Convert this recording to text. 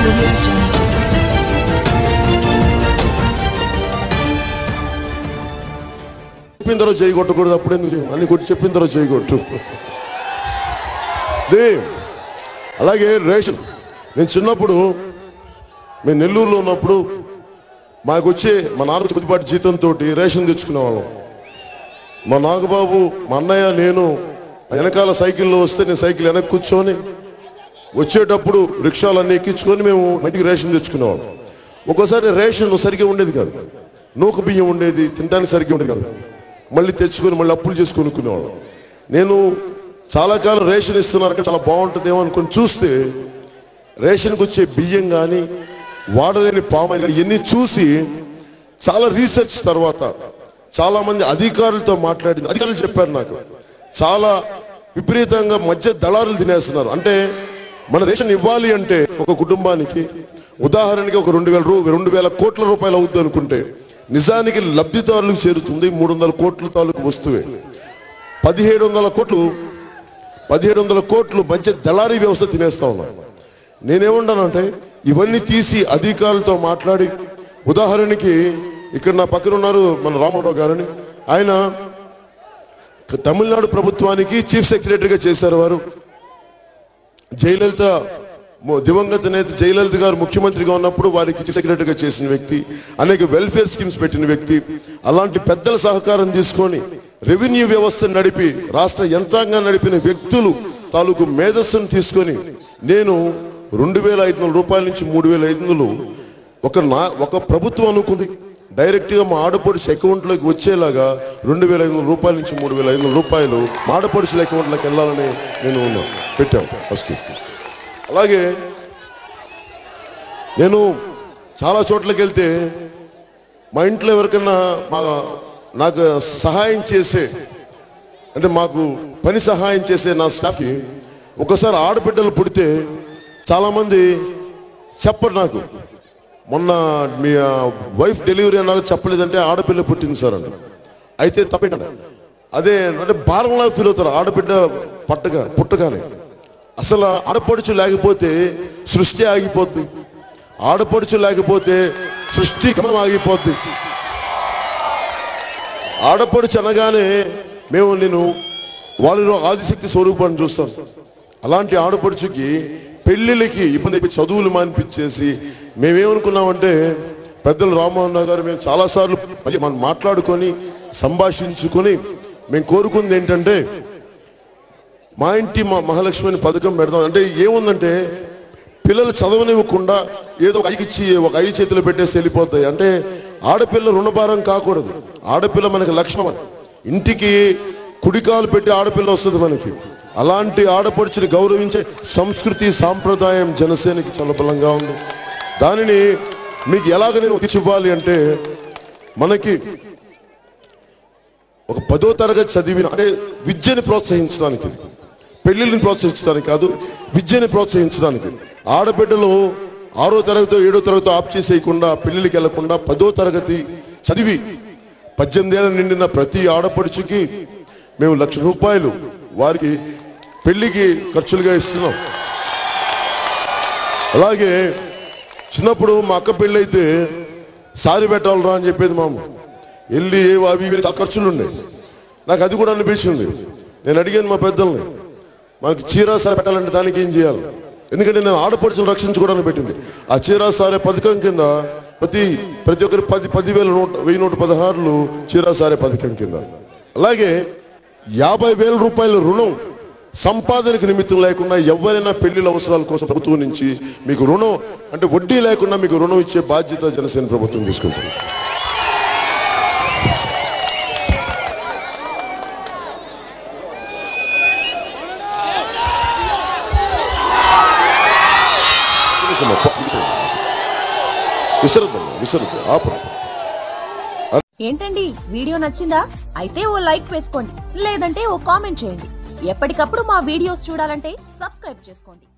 audio jungle. చెప్పిన తర్వాత చేయి కొట్టకూడదు అప్పుడు ఎందుకు చేయి? అన్ని కొట్టి చెప్పిన తర్వాత చేయి కొట్టు దే అలాగే రేషన్ నేను చిన్నప్పుడు మేము నెల్లూరులో ఉన్నప్పుడు మాకు వచ్చే మా నాన్న కొద్దిపాటి జీతంతో రేషన్ తెచ్చుకునేవాళ్ళం మా నాగబాబు మా అన్నయ్య నేను వెనకాల సైకిల్లో వస్తే నేను సైకిల్ వెనక్కి కూర్చొని వచ్చేటప్పుడు రిక్షాలన్నీ ఎక్కించుకొని మేము ఇంటికి రేషన్ తెచ్చుకునేవాళ్ళం ఒక్కోసారి రేషన్ సరిగ్గా ఉండేది కాదు నూక బియ్యం ఉండేది తినడానికి సరిగ్గా ఉండేది కాదు మళ్ళీ తెచ్చుకొని మళ్ళీ అప్పులు చేసి కొనుక్కునేవాళ్ళం నేను చాలా కాలం రేషన్ ఇస్తున్నారంటే చాలా బాగుంటుందేమో అనుకొని చూస్తే రేషన్కి వచ్చే బియ్యం కానీ వాడలేని పామాయిల్ కానీ ఇవన్నీ చూసి చాలా రీసెర్చ్ తర్వాత చాలా మంది అధికారులతో మాట్లాడింది అధికారులు చెప్పారు నాకు చాలా విపరీతంగా మధ్య దళారులు తినేస్తున్నారు అంటే మన రేషన్ ఇవ్వాలి అంటే ఒక కుటుంబానికి ఉదాహరణకి ఒక రెండు వేల రూ రెండు వేల కోట్ల రూపాయలు అవుద్ది అనుకుంటే నిజానికి లబ్ధిదారులకు చేరుతుంది మూడు వందల కోట్ల తాలూకు వస్తువే పదిహేడు వందల కోట్లు పదిహేడు వందల కోట్లు మధ్య దళారీ వ్యవస్థ తినేస్తా ఉన్నాం నేనేమంటానంటే ఇవన్నీ తీసి అధికారులతో మాట్లాడి ఉదాహరణకి ఇక్కడ నా పక్కన ఉన్నారు మన రామారావు గారని ఆయన తమిళనాడు ప్రభుత్వానికి చీఫ్ సెక్రటరీగా చేశారు వారు జయలలిత ము- దివంగత నేత జయలలిత గారు ముఖ్యమంత్రిగా ఉన్నప్పుడు వారికి చీఫ్ సెక్రటరీగా చేసిన వ్యక్తి అనేక వెల్ఫేర్ స్కీమ్స్ పెట్టిన వ్యక్తి అలాంటి పెద్దల సహకారం తీసుకొని రెవెన్యూ వ్యవస్థను నడిపి రాష్ట్ర యంత్రాంగాన్ని నడిపిన వ్యక్తులు తాలూకు మేధస్సును తీసుకొని నేను రెండు వేల ఐదు వందల రూపాయల నుంచి మూడు వేల ఐదు వందలు ఒక నా ఒక ప్రభుత్వం అనుకుంది డైరెక్ట్గా మా ఆడపడుచు అకౌంట్లోకి వచ్చేలాగా రెండు వేల ఐదు వందల రూపాయల నుంచి మూడు వేల ఐదు వందల రూపాయలు మా ఆడపడుచుల అకౌంట్లోకి వెళ్ళాలని నేను ఉన్నాను పెట్టాం ఫస్ట్ అలాగే నేను చాలా చోట్లకి వెళ్తే మా ఇంట్లో ఎవరికన్నా మా నాకు సహాయం చేసే అంటే మాకు పని సహాయం చేసే నా స్టాఫ్కి ఒకసారి ఆడబిడ్డలు పుడితే చాలామంది చెప్పరు నాకు మొన్న మీ వైఫ్ డెలివరీ అన్నాక చెప్పలేదంటే ఆడపిల్ల పుట్టింది సార్ అని అయితే తప్పేంట అదే అంటే భారంలా ఫీల్ అవుతారు ఆడబిడ్డ పట్టగా పుట్టగానే అసలు ఆడపడుచు లేకపోతే సృష్టి ఆగిపోద్ది ఆడపడుచు లేకపోతే సృష్టి క్రమం ఆగిపోద్ది ఆడపడుచు అనగానే మేము నేను వాళ్ళలో ఆదిశక్తి స్వరూపాన్ని చూస్తాం అలాంటి ఆడపడుచుకి పెళ్ళిళ్ళకి ఇబ్బంది అయిపోయి చదువులు మానిపించేసి మేమేమనుకున్నామంటే పెద్దలు రామ్మోహన్ రావు గారు మేము చాలాసార్లు మళ్ళీ మనం మాట్లాడుకొని సంభాషించుకొని మేము కోరుకుంది ఏంటంటే మా ఇంటి మా మహాలక్ష్మి అని పథకం పెడదాం అంటే ఏముందంటే పిల్లలు చదవనివ్వకుండా ఏదో ఒక ఐకిచ్చి ఒక ఐదు చేతులు పెట్టేసి వెళ్ళిపోతాయి అంటే ఆడపిల్ల రుణభారం కాకూడదు ఆడపిల్ల మనకి లక్ష్మం ఇంటికి కుడికాలు పెట్టి ఆడపిల్ల వస్తుంది మనకి అలాంటి ఆడపడుచుని గౌరవించే సంస్కృతి సాంప్రదాయం జనసేనకి చాలా బలంగా ఉంది దానిని మీకు ఎలాగ నేను ఇవ్వాలి అంటే మనకి ఒక పదో తరగతి చదివిన అంటే విద్యని ప్రోత్సహించడానికి పెళ్లిళ్ళని ప్రోత్సహించడానికి కాదు విద్యని ప్రోత్సహించడానికి ఆడబిడ్డలు ఆరో తరగతి ఏడో తరగతి ఆప్ చేసేయకుండా పెళ్లిళ్ళకి వెళ్లకుండా పదో తరగతి చదివి పద్దెనిమిది ఏళ్ళ నిండిన ప్రతి ఆడపడుచుకి మేము లక్ష రూపాయలు వారికి పెళ్లికి ఖర్చులుగా ఇస్తున్నాం అలాగే చిన్నప్పుడు మా అక్క పెళ్ళి అయితే సారి పెట్టాలరా అని చెప్పేది మామ వెళ్ళి ఏ అవి ఇవి చాలా ఖర్చులు ఉండే నాకు అది కూడా అనిపించింది నేను అడిగాను మా పెద్దల్ని మనకి చీర సారి పెట్టాలంటే దానికి ఏం చేయాలి ఎందుకంటే నేను ఆడపడుచులు రక్షించుకోవడానికి పెట్టింది ఆ చీర సారే పథకం కింద ప్రతి ప్రతి ఒక్కరి పది పదివేల నూట వెయ్యి నూట పదహారులు చీర సారే పథకం కింద అలాగే యాభై వేల రూపాయల రుణం సంపాదనకు నిమిత్తం లేకుండా ఎవరైనా పెళ్లిళ్ళ అవసరాల కోసం ప్రభుత్వం నుంచి మీకు రుణం అంటే వడ్డీ లేకుండా మీకు రుణం ఇచ్చే బాధ్యత జనసేన ప్రభుత్వం తీసుకుంటుంది విసరద్దమ్మా విసరద్దు ఆపరు ఏంటండి వీడియో నచ్చిందా అయితే ఓ లైక్ వేసుకోండి లేదంటే ఓ కామెంట్ చేయండి ఎప్పటికప్పుడు మా వీడియోస్ చూడాలంటే సబ్స్క్రైబ్ చేసుకోండి